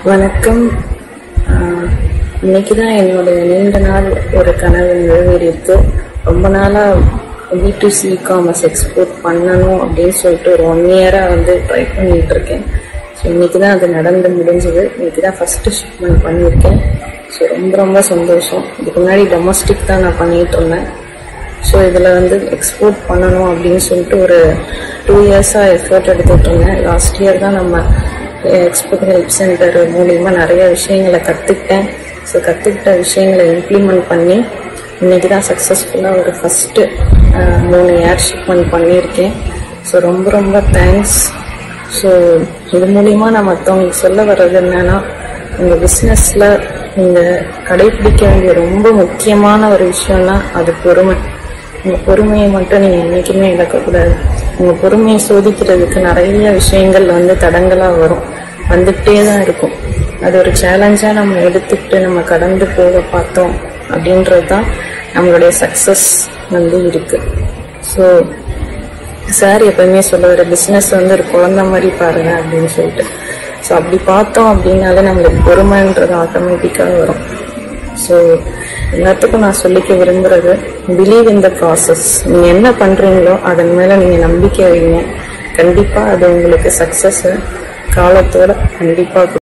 வணக்கம் ஆஹ் இன்னைக்கு தான் என்னோட நீண்ட நாள் ஒரு கனவு நிறைவேறியிருக்கு ரொம்ப நாளாக B to C commerce export பண்ணணும் அப்படின்னு சொல்லிட்டு ஒரு ஒன் இயராக வந்து ட்ரை பண்ணிட்டு இருக்கேன் ஸோ இன்னைக்கு தான் அது நடந்து முடிஞ்சது இன்னைக்கு தான் ஃபஸ்ட்டு ஷிப்மெண்ட் பண்ணியிருக்கேன் ஸோ ரொம்ப ரொம்ப சந்தோஷம் இதுக்கு முன்னாடி டொமஸ்டிக் தான் நான் பண்ணிட்டு இருந்தேன் ஸோ இதில் வந்து எக்ஸ்போர்ட் பண்ணணும் அப்படின்னு சொல்லிட்டு ஒரு டூ இயர்ஸாக எஃபர்ட் எடுத்துட்டு இருந்தேன் லாஸ்ட் இயர் தான் நம்ம எக்ஸ்போர்ட் ஹெல்ப் சென்டர் மூலிமா நிறைய விஷயங்களை கற்றுக்கிட்டேன் ஸோ கற்றுக்கிட்ட விஷயங்களை இம்ப்ளிமெண்ட் பண்ணி இன்னைக்கு தான் சக்ஸஸ்ஃபுல்லாக ஒரு ஃபஸ்ட்டு மூணு ஏர் ஷிப்மெண்ட் பண்ணியிருக்கேன் ஸோ ரொம்ப ரொம்ப தேங்க்ஸ் ஸோ இது மூலிமா நான் மற்றவங்களுக்கு சொல்ல வர்றது என்னன்னா உங்கள் பிஸ்னஸில் நீங்கள் கடைபிடிக்க வேண்டிய ரொம்ப முக்கியமான ஒரு விஷயம்னா அது பொறுமை உங்கள் பொறுமையை மட்டும் நீங்கள் என்றைக்குமே இழக்கக்கூடாது உங்கள் பொறுமையை சோதிக்கிறதுக்கு நிறைய விஷயங்கள் வந்து தடங்களாக வரும் வந்துக்கிட்டே தான் இருக்கும் அது ஒரு சேலஞ்சாக நம்ம எடுத்துக்கிட்டு நம்ம கடந்து போக பார்த்தோம் அப்படின்றது தான் நம்மளுடைய சக்ஸஸ் வந்து இருக்குது ஸோ சார் எப்பயுமே சொல்லுவார் பிஸ்னஸ் வந்து ஒரு குழந்தை மாதிரி பாருங்க அப்படின்னு சொல்லிட்டு ஸோ அப்படி பார்த்தோம் அப்படின்னாலே நம்மளுக்கு பொறுமைன்றது ஆட்டோமேட்டிக்காக வரும் ஸோ எல்லாத்துக்கும் நான் சொல்லிக்க விரும்புறது பிலீவ் இன் த ப்ராசஸ் நீங்கள் என்ன பண்ணுறீங்களோ அதன் மேலே நீங்கள் நம்பிக்கை வைங்க கண்டிப்பாக அது உங்களுக்கு சக்ஸஸை காலத்தோட கண்டிப்பாக